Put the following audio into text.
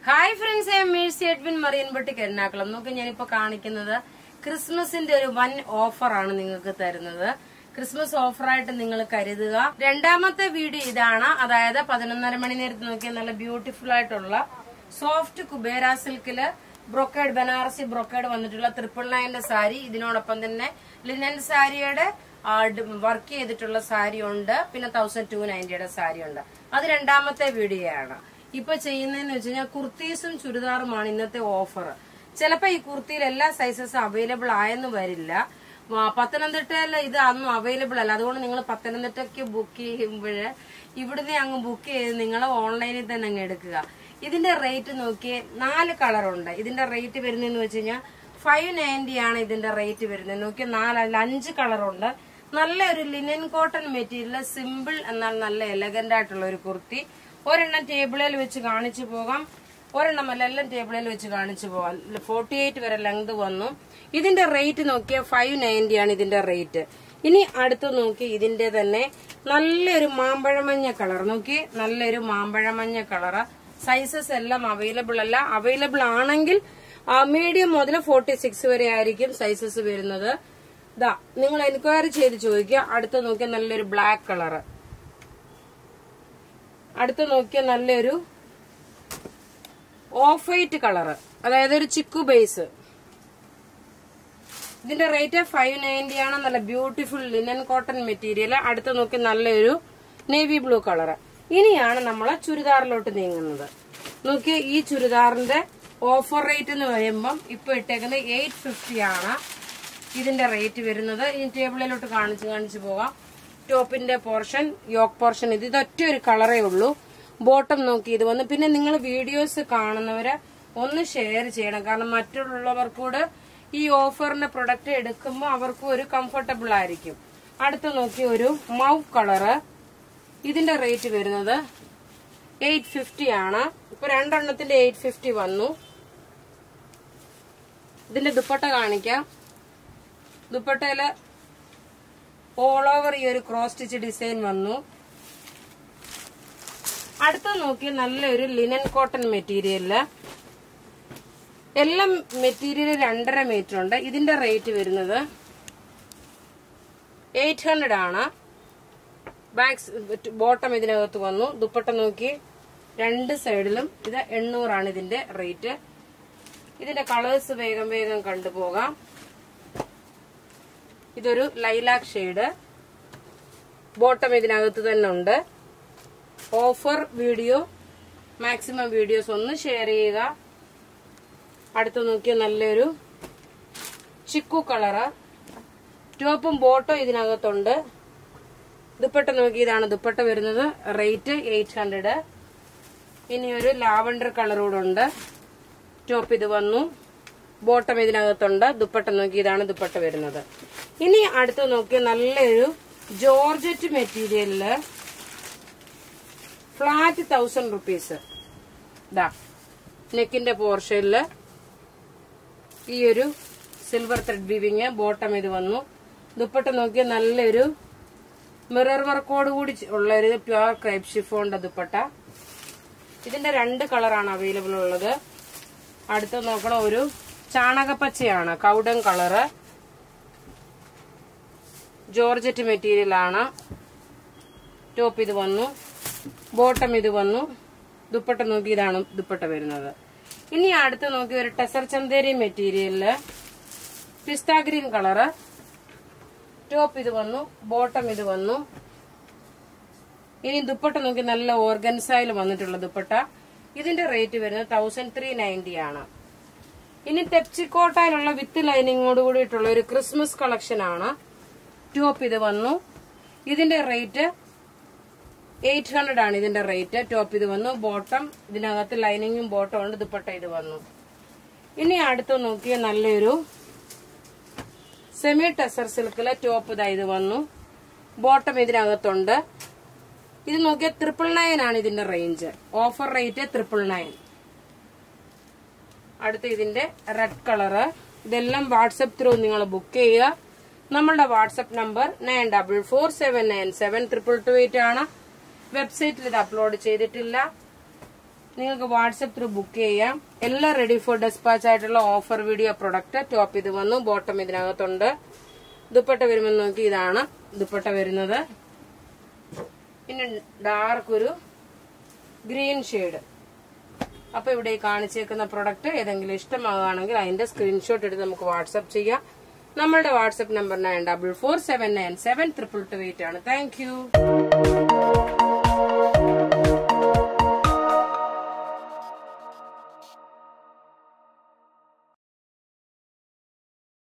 hi friends I Mercy Edwin മറിയൻപട്ടിക്ക് എറണാകുളം നോക്കി ഞാനിപ്പോ കാണിക്കുന്നത് ക്രിസ്മസിന്റെ ഒരു വൻ ഓഫറാണ് നിങ്ങൾക്ക് തരുന്നത് ക്രിസ്മസ് ഓഫറായിട്ട് നിങ്ങൾ കരുതുക രണ്ടാമത്തെ വീഡിയോ ഇതാണ് അതായത് പതിനൊന്നര മണി നേരത്ത് നോക്കിയാൽ നല്ല ബ്യൂട്ടിഫുൾ ആയിട്ടുള്ള സോഫ്റ്റ് കുബേര സിൽക്കില് ബ്രൊക്കേഡ് ബനാറസി ബ്രൊക്കേഡ് വന്നിട്ടുള്ള ട്രിപ്പിൾ നയന്റെ സാരി ഇതിനോടൊപ്പം തന്നെ ലിനൻ സാരിയുടെ വർക്ക് ചെയ്തിട്ടുള്ള സാരി ഉണ്ട് പിന്നെ തൗസൻഡ് ടു നയൻറ്റിയുടെ സാരി ഉണ്ട് അത് രണ്ടാമത്തെ വീഡിയോ ആണ് ഇപ്പൊ ചെയ്യുന്നതെന്ന് വെച്ച് കഴിഞ്ഞാൽ കുർത്തീസും ചുരിദാറുമാണ് ഇന്നത്തെ ഓഫർ ചിലപ്പോ ഈ കുർത്തിയിൽ എല്ലാ സൈസസും അവൈലബിൾ ആയെന്ന് വരില്ല ആ, പത്തനംതിട്ടയിൽ ഇത് അന്നും അവൈലബിൾ അല്ല അതുകൊണ്ട് നിങ്ങൾ പത്തനംതിട്ടയ്ക്ക് ബുക്ക് ചെയ്യുമ്പോഴ് ഇവിടുന്ന് അങ്ങ് ബുക്ക് ചെയ്ത് നിങ്ങൾ ഓൺലൈനിൽ തന്നെ അങ്ങ് എടുക്കുക ഇതിന്റെ റേറ്റ് നോക്കിയേ നാല് കളറുണ്ട് ഇതിന്റെ റേറ്റ് വരുന്നതെന്ന് വെച്ച് കഴിഞ്ഞാൽ ഫൈവ് നയൻറ്റി ആണ് ഇതിന്റെ റേറ്റ് വരുന്നത് നോക്കിയാൽ നാലല്ല അഞ്ച് കളറുണ്ട് നല്ല ഒരു ലിനൻ കോട്ടൺ മെറ്റീരിയൽ സിമ്പിൾ എന്നാൽ നല്ല എലഗന്റ് ആയിട്ടുള്ള ഒരു കുർത്തി ഒരെണ്ണം ടേബിളിൽ വെച്ച് കാണിച്ചു പോകാം ഒരെണ്ണം അല്ല എല്ലാം ടേബിളിൽ വെച്ച് കാണിച്ചു പോകാം ഫോർട്ടി എയ്റ്റ് വരെ ലെങ്ത് വന്നു ഇതിന്റെ റേറ്റ് നോക്കിയാൽ ഫൈവ് നയൻറ്റി ആണ് ഇതിന്റെ റേറ്റ് ഇനി അടുത്ത് നോക്കി ഇതിന്റെ തന്നെ നല്ലൊരു മാമ്പഴമഞ്ഞ കളർ നോക്കി നല്ലൊരു മാമ്പഴമഞ്ഞ കളറ് സൈസസ് എല്ലാം അവൈലബിൾ അല്ല അവൈലബിൾ ആണെങ്കിൽ മീഡിയം മുതൽ ഫോർട്ടി സിക്സ് വരെ ആയിരിക്കും സൈസസ് വരുന്നത് ഇതാ നിങ്ങൾ എൻക്വയറി ചെയ്ത് ചോദിക്കുക അടുത്ത് നോക്കിയാൽ നല്ലൊരു ബ്ലാക്ക് കളറ് അടുത്ത് നോക്കിയാൽ നല്ലൊരു ഓഫ് വൈറ്റ് കളറ് അതായത് ഒരു ചിക്കു ബേസ് ഇതിന്റെ റേറ്റ് ഫൈവ് നയൻറ്റി ആണ് നല്ല ബ്യൂട്ടിഫുൾ ലിനൻ കോട്ടൺ മെറ്റീരിയൽ അടുത്ത് നോക്കി നല്ലൊരു നേവി ബ്ലൂ കളറ് ഇനിയാണ് നമ്മൾ ചുരിദാറിലോട്ട് നീങ്ങുന്നത് നോക്കി ഈ ചുരിദാറിന്റെ ഓഫർ റേറ്റ് എന്ന് പറയുമ്പം ഇപ്പൊ ഇട്ടേക്കുന്നത് എയ്റ്റ് ഫിഫ്റ്റി ആണ് ഇതിന്റെ റേറ്റ് വരുന്നത് ഇനി ടേബിളിലോട്ട് കാണിച്ച് കാണിച്ചു പോകാം ടോപ്പിന്റെ പോർഷൻ യോക്ക് പോർഷൻ ഇത് ഇതൊറ്റ ഒരു കളറേ ഉള്ളൂ ബോട്ടം നോക്കി ഇത് വന്ന് പിന്നെ നിങ്ങൾ വീഡിയോസ് കാണുന്നവര് ഒന്ന് ഷെയർ ചെയ്യണം കാരണം മറ്റുള്ളവർക്കൂടെ ഈ ഓഫറിന്റെ പ്രൊഡക്റ്റ് എടുക്കുമ്പോൾ അവർക്കും ഒരു കംഫർട്ടബിൾ ആയിരിക്കും അടുത്ത് നോക്കി ഒരു മൗ കളറ് ഇതിന്റെ റേറ്റ് വരുന്നത് എയ്റ്റ് ഫിഫ്റ്റി ആണ് ഇപ്പൊ രണ്ടെണ്ണത്തിന്റെ എയ്റ്റ് ഫിഫ്റ്റി വന്നു ഇതിന്റെ ദുപ്പട്ട കാണിക്കാം ദുപ്പട്ടയില് ഓൾ ഓവർ ഈ ഒരു ക്രോസ് സ്റ്റിച്ച് ഡിസൈൻ വന്നു അടുത്ത നോക്കി നല്ലൊരു ലിനൻ കോട്ടൺ മെറ്റീരിയലില് എല്ലാം മെറ്റീരിയൽ രണ്ടര മീറ്റർ ഉണ്ട് ഇതിന്റെ റേറ്റ് വരുന്നത് എയ്റ്റ് ഹൺഡ്രഡ് ആണ് ബാക്ക് ബോട്ടം ഇതിനകത്ത് വന്നു ദുപ്പട്ട നോക്കി രണ്ട് സൈഡിലും ഇത് എണ്ണൂറാണ് ഇതിന്റെ റേറ്റ് ഇതിന്റെ കളേഴ്സ് വേഗം വേഗം കണ്ടുപോകാം ഇതൊരു ലൈലാക് ഷെയ്ഡ് ബോട്ടം ഇതിനകത്ത് തന്നെ ഉണ്ട് ഓഫർ വീഡിയോ മാക്സിമം വീഡിയോസ് ഒന്ന് ഷെയർ ചെയ്യുക അടുത്ത് നോക്കിയ നല്ലൊരു ചിക്കു കളറ് ടോപ്പും ബോട്ടും ഇതിനകത്തുണ്ട് ദുപ്പട്ട നോക്കി ഇതാണ് ദുപ്പട്ട വരുന്നത് റേറ്റ് എയ്റ്റ് ഹൺഡ്രഡ് ഇനി ഒരു ലാവണ്ടർ കളർ കൂടെ ഉണ്ട് ടോപ്പ് ഇത് വന്നു ബോട്ടം ഇതിനകത്തുണ്ട് ദുപ്പട്ട നോക്കി ഇതാണ് ദുപ്പട്ട വരുന്നത് ഇനി അടുത്ത് നോക്കി നല്ലൊരു ജോർജറ്റ് മെറ്റീരിയലില് ഫ്ലാറ്റ് തൗസൻഡ് റുപ്പീസ് ഇതാ നെക്കിന്റെ പോർഷനില് ഈ ഒരു സിൽവർ ത്രെഡ് വീവിങ് ബോട്ടം ഇത് വന്നു ദുപ്പട്ട നോക്കിയ നല്ലൊരു മിറർ വർക്കോട് കൂടി ഉള്ള ഒരു പ്യുവർ ക്രൈപ്പ് ഷിഫോണിന്റെ ദുപ്പട്ട ഇതിന്റെ രണ്ട് കളറാണ് അവൈലബിൾ ഉള്ളത് അടുത്ത് നോക്കണം ഒരു ചാണകപ്പച്ചയാണ് കൗഡൻ കളറ് ജോർജറ്റ് മെറ്റീരിയൽ ആണ് ടോപ്പ് ഇത് വന്നു ബോട്ടം ഇത് വന്നു ദുപ്പട്ട നോക്കി ഇതാണ് ദുപ്പട്ട വരുന്നത് ഇനി അടുത്ത് നോക്കി ഒരു ടെസർ ചന്തേരി മെറ്റീരിയലില് പിസ്ത ഗ്രീൻ കളറ് ടോപ്പ് ഇത് വന്നു ബോട്ടം ഇത് വന്നു ഇനി ദുപ്പട്ട നോക്കി നല്ല ഓർഗൻസയിൽ വന്നിട്ടുള്ള ദുപ്പട്ട ഇതിന്റെ റേറ്റ് വരുന്നത് തൗസൻഡ് ത്രീ നയൻറ്റി ആണ് ഇനി തെപ്സിക്കോട്ടയിലുള്ള വിത്ത് ലൈനിങ്ങോട് കൂടിയിട്ടുള്ള ഒരു ക്രിസ്മസ് കളക്ഷൻ ആണ് ടോപ്പ് ഇത് വന്നു ഇതിന്റെ റേറ്റ് എയ്റ്റ് ഹൺഡ്രഡ് ആണ് ഇതിന്റെ റേറ്റ് ടോപ്പ് ഇത് വന്നു ബോട്ടം ഇതിനകത്ത് ലൈനിങ്ങും ബോട്ടം ഉണ്ട് ദുപ്പട്ട ഇത് വന്നു ഇനി അടുത്ത് നോക്കിയ നല്ലൊരു സെമി ടെസർ സിൽക്കിലെ ടോപ്പ് ഇതാ ഇത് വന്നു ബോട്ടം ഇതിനകത്തുണ്ട് ഇത് നോക്കിയാൽ ട്രിപ്പിൾ നയൻ ആണ് ഇതിന്റെ range offer rate triple nine അടുത്ത് ഇതിന്റെ റെഡ് കളറ് ഇതെല്ലാം വാട്സപ്പ് ത്രൂ നിങ്ങൾ ബുക്ക് ചെയ്യുക നമ്മളുടെ WhatsApp number nine double four seven nine seven triple two eight ആണ് വെബ്സൈറ്റിൽ ഇത് അപ്ലോഡ് ചെയ്തിട്ടില്ല നിങ്ങൾക്ക് വാട്സപ്പ് ത്രൂ ബുക്ക് ചെയ്യാം എല്ലാം റെഡി ഫോർ ഡെസ്പാച്ച് ആയിട്ടുള്ള ഓഫർ വീഡിയോ പ്രൊഡക്റ്റ് ടോപ്പ് ഇത് വന്നു ബോട്ടം ഇതിനകത്തുണ്ട് ദുപ്പട്ട വരുമ്പോൾ നോക്കി ഇതാണ് ദുപ്പട്ട വരുന്നത് പിന്നെ ഡാർക്ക് ഒരു ഗ്രീൻ ഷെയ്ഡ് അപ്പൊ ഇവിടെ ഈ കാണിച്ചേക്കുന്ന പ്രൊഡക്റ്റ് ഏതെങ്കിലും ഇഷ്ടമാകുകയാണെങ്കിൽ അതിന്റെ സ്ക്രീൻഷോട്ട് എടുത്ത് നമുക്ക് വാട്സപ്പ് ചെയ്യാം നമ്മളുടെ WhatsApp number nine double four seven nine seven triple two eight ആണ് താങ്ക് യു